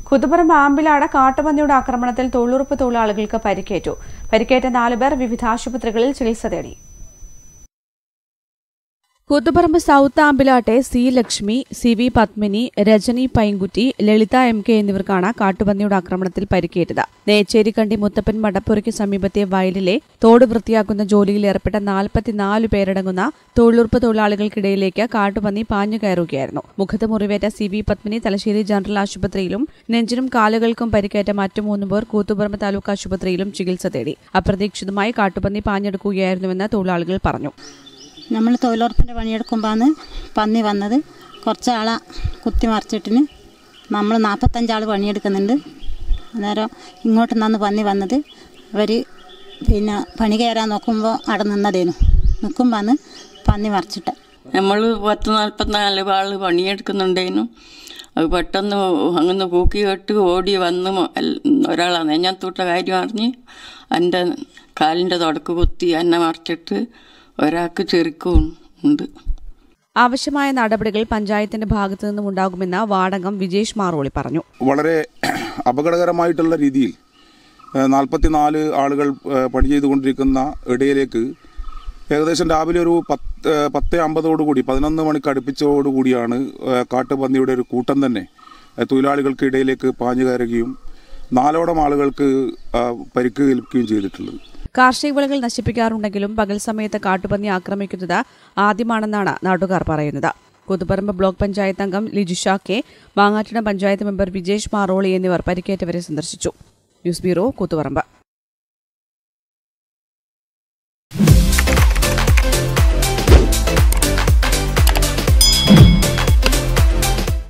കുതുപറമ്പ് ആമ്പിലാട് കാട്ടുപന്നിയുടെ ആക്രമണത്തിൽ തൊഴിലുറപ്പ് തൊഴിലാളികൾക്ക് പരിക്കേറ്റു പരിക്കേറ്റ നാലുപേർ വിവിധ ആശുപത്രികളിൽ ചികിത്സ തേടി കുത്തുപറമ്പ് സൗത്ത് ആമ്പിലാട്ടെ C Lakshmi C V Padmini Rajani Painkutti Lalitha M K എന്നിവർക്കാണ് കാട്ടുപന്നിയുടെ ആക്രമണത്തിൽ പരിക്കേറ്റത് നേച്ചേരിക്കണ്ടി മുത്തപ്പൻ മടപ്പുരയ്ക്ക് സമീപത്തെ വയലിലെ തോട് വൃത്തിയാക്കുന്ന ജോലിയിൽ ഏർപ്പെട്ട നാൽപ്പത്തിനാല് പേരടങ്ങുന്ന തൊഴിലുറപ്പ് തൊഴിലാളികൾക്കിടയിലേക്ക് കാട്ടുപന്നി പാഞ്ഞു കയറുകയായിരുന്നു മുഖത്ത് മുറിവേറ്റ C V Padmini Thalassery general ആശുപത്രിയിലും നെഞ്ചിനും കാലുകൾക്കും പരിക്കേറ്റ മറ്റു മൂന്ന് പേർ കൂത്തുപറമ്പ് താലൂക്ക് ആശുപത്രിയിലും ചികിത്സ തേടി അപ്രതീക്ഷിതമായി കാട്ടുപന്നി പാഞ്ഞെടുക്കുകയായിരുന്നുവെന്ന് തൊഴിലാളികൾ പറഞ്ഞു നമ്മൾ തൊഴിലുറപ്പിൻ്റെ പണിയെടുക്കുമ്പോഴാണ് പന്നി വന്നത് കുറച്ച് ആളെ കുത്തി മറിച്ചിട്ടിന് നമ്മൾ നാൽപ്പത്തഞ്ചാൾ പണിയെടുക്കുന്നുണ്ട് അന്നേരം ഇങ്ങോട്ട് നിന്നാണ് പന്നി വന്നത് അവർ പിന്നെ പണി കയറാൻ നോക്കുമ്പോൾ അവിടെ നിന്നതേനു നിൽക്കുമ്പോഴാണ് പന്നി മറിച്ചിട്ട് നമ്മൾ പത്ത് നാൽപ്പത്തിനാല് ആള് പണിയെടുക്കുന്നുണ്ടേനു അത് പെട്ടെന്ന് അങ്ങനെ കൂക്കി കെട്ട് ഓടി വന്ന് മ- എൽ- ഒരാളാ നെഞ്ഞത്തൂട്ട കാര്യം അറിഞ്ഞ് എൻ്റെ കാലിൻ്റെ തുടക്ക് കുത്തി എന്നെ മറിച്ചിട്ട് ഒരാൾക്ക് ചെറുക്കും ഉണ്ട് ആവശ്യമായ നടപടികൾ പഞ്ചായത്തിന്റെ ഭാഗത്തു നിന്നും ഉണ്ടാകുമെന്ന് വാടകം വിജേഷ് മാറോളി പറഞ്ഞു വളരെ അപകടകരമായിട്ടുള്ള രീതിയിൽ നാൽപ്പത്തിനാല് ആളുകൾ ഏഹ്, പണി ചെയ്തുകൊണ്ടിരിക്കുന്ന ഇടയിലേക്ക് ഏകദേശം രാവിലെ ഒരു പത്ത് ഏഹ്, പത്ത് അമ്പതോടുകൂടി പതിനൊന്ന് മണിക്ക് അടുപ്പിച്ചോടുകൂടിയാണ് ഏഹ്, കാട്ടുപന്നിയുടെ ഒരു കൂട്ടം തന്നെ ഏഹ്, തൊഴിലാളികൾക്ക് ഇടയിലേക്ക് പാഞ്ഞു കയറുകയും നാലോളം ആളുകൾക്ക് ആ, പരിക്ക് ഏൽക്കുകയും ചെയ്തിട്ടുള്ളത് കാർഷിക വിളകൾ നശിപ്പിക്കാറുണ്ടെങ്കിലും പകൽ സമയത്ത് കാട്ടുപന്നി ആക്രമിക്കുന്നത് ആദ്യമാണെന്നാണ് നാട്ടുകാർ പറയുന്നത് കുതുപറമ്പ് ബ്ലോക്ക് പഞ്ചായത്ത് അംഗം ലിജുഷ കെ മാങ്ങാറ്റിടം പഞ്ചായത്ത് മെമ്പർ വിജേഷ് മാറോളി എന്നിവർ പരിക്കേറ്റവരെ സന്ദർശിച്ചു ന്യൂസ് ബ്യൂറോ കൂത്തുപറമ്പ്